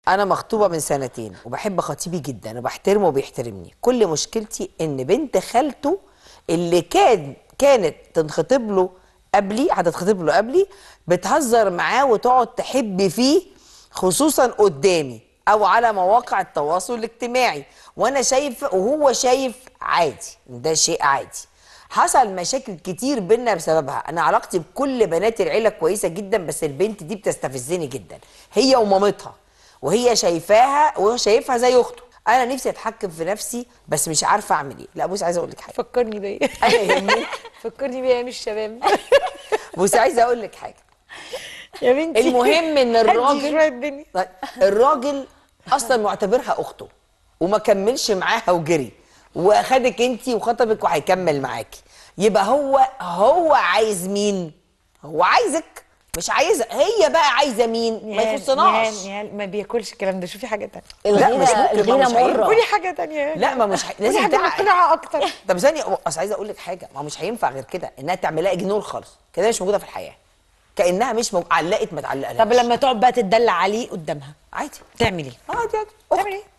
انا مخطوبه من سنتين وبحب خطيبي جدا وبحترمه وبيحترمني كل مشكلتي ان بنت خالته اللي كان كانت تنخطب له قبلي هتتخطب له قبلي بتهزر معاه وتقعد تحب فيه خصوصا قدامي او على مواقع التواصل الاجتماعي وانا شايف وهو شايف عادي ده شيء عادي حصل مشاكل كتير بينا بسببها انا علاقتي بكل بنات العيله كويسه جدا بس البنت دي بتستفزني جدا هي ومامتها وهي شايفاها وهو شايفها زي اخته انا نفسي اتحكم في نفسي بس مش عارفه اعمل ايه لا بص عايزه اقول لك حاجه فكرني بيا انا يهمني فكرني بيا مش الشباب بص عايزه اقول لك حاجه يا بنتي المهم ان هدي الراجل شوية الدنيا. طيب، الراجل اصلا معتبرها اخته وما كملش معاها وجري واخدك انت وخطبك وهيكمل معاكي يبقى هو هو عايز مين هو عايزك مش عايزه هي بقى عايزه مين ما نهال- يخصناش نهال- نهال ما بياكلش الكلام ده شوفي حاجه تانية لا مش الغيره ممكن ما الغيره مش هينفع. مره قولي حاجه تانية لا ما مش ح... قولي لازم حاجه تع- مقنعه اكتر طب ثانيه اصل عايزه اقول لك حاجه ما هو مش هينفع غير كده انها تعملها اجنور خالص كده مش موجوده في الحياه كانها مش موجودة علقت ما تعلقلهاش طب لما تقعد بقى تدلع عليه قدامها عادي تعمل ايه؟ عادي عادي تعمل ايه؟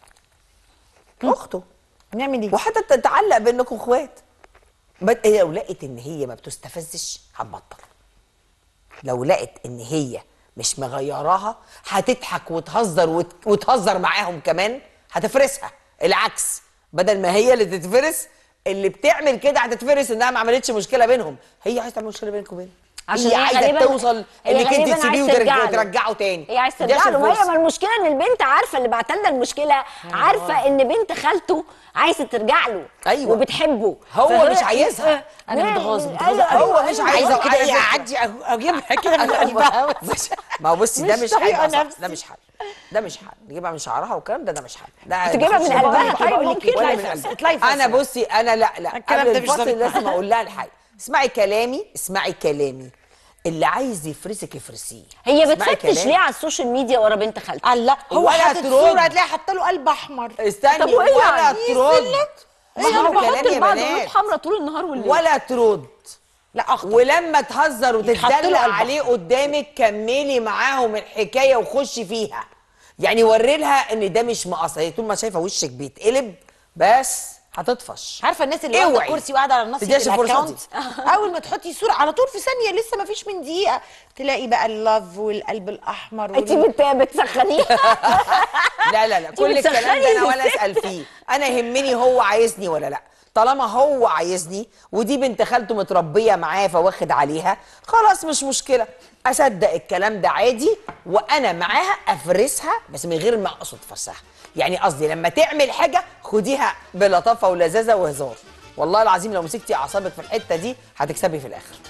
اخته نعمل ايه؟ وحتى تتعلق بانكم اخوات بد- هي لو لقت ان هي ما بتستفزش هتبطل لو لقت ان هي مش مغيراها هتضحك وتهزر وت... وتهزر معاهم كمان هتفرسها العكس بدل ما هي اللي تتفرس اللي بتعمل كده هتتفرس انها ما عملتش مشكله بينهم هي عايزه تعمل مشكله بينكم وبينه عشان هي هي عايزه غالباً- توصل هي انك انت غالباً تسيبيه عايز ترجع له. وترجعه تاني هي عايز دي ترجع عشان له ما هي فرصة. ما المشكله ان البنت عارفه اللي بعتلنا المشكله عارفه ان بنت خالته عايزه ترجع له أيوة. وبتحبه هو فهي- مش عايزها. أنا أنا متغاظة متغاظة- متغاظة متغاظة أيوة، هو مش أيوة. عايزة عايزه كده على ايه فكرة. اعدي أج- اجيبها كده من قلبها مش ما هو بصي ده مش مش طايقة حل أصلاً. نفسي. ده مش حل ده مش حل نجيبها من شعرها والكلام ده ده مش حل ده تجيبها من مش قلبها حل. طيب ممكن ولا اطلعي من فاصل، قلبها. اطلعي فاصل. انا بصي انا لا لا الكلام قبل ده مش الفاصل ظابط لازم اقول لها الحقيقه اسمعي كلامي اسمعي كلامي اللي عايز يفرسك افرسيه هي اسمعي بتفتش كلامي. ليه على السوشيال ميديا ورا بنت خالته قال لا هو ولا حاطط ترد. صوره هتلاقي حاطه له قلب احمر استني طب وإيه ولا يعني؟ ترد اسمعوا بحط كلامي يا لبعض بنات قلوب حمراء طول النهار والليل ولا ترد لا اخطر ولما تهزر يتحط له وتتدلع قلب عليه قدامك كملي معاهم الحكايه وخشي فيها يعني وري لها ان ده مش مقصر هي طول ما شايفه وشك بيتقلب بس هتطفش عارفه الناس اللي واخده اوعي. كرسي وقاعده على نص تديهاش الفرصة الاكونت اول ما تحطي صوره على طول في ثانيه لسه ما فيش من دقيقه تلاقي بقى اللف والقلب الاحمر انت وال... بت- بتسخنيها لا لا لا كل الكلام بتسخني ده انا ولا الست. اسال فيه انا يهمني هو عايزني ولا لا طالما هو عايزني ودي بنت خالته متربيه معاه فواخد عليها خلاص مش مشكله اصدق الكلام ده عادي وانا معاها افرسها بس من غير ما اقصد فرسها يعني قصدي لما تعمل حاجه خديها بلطافه ولذاذه وهزار والله العظيم لو مسكتي اعصابك في الحته دي هتكسبي في الاخر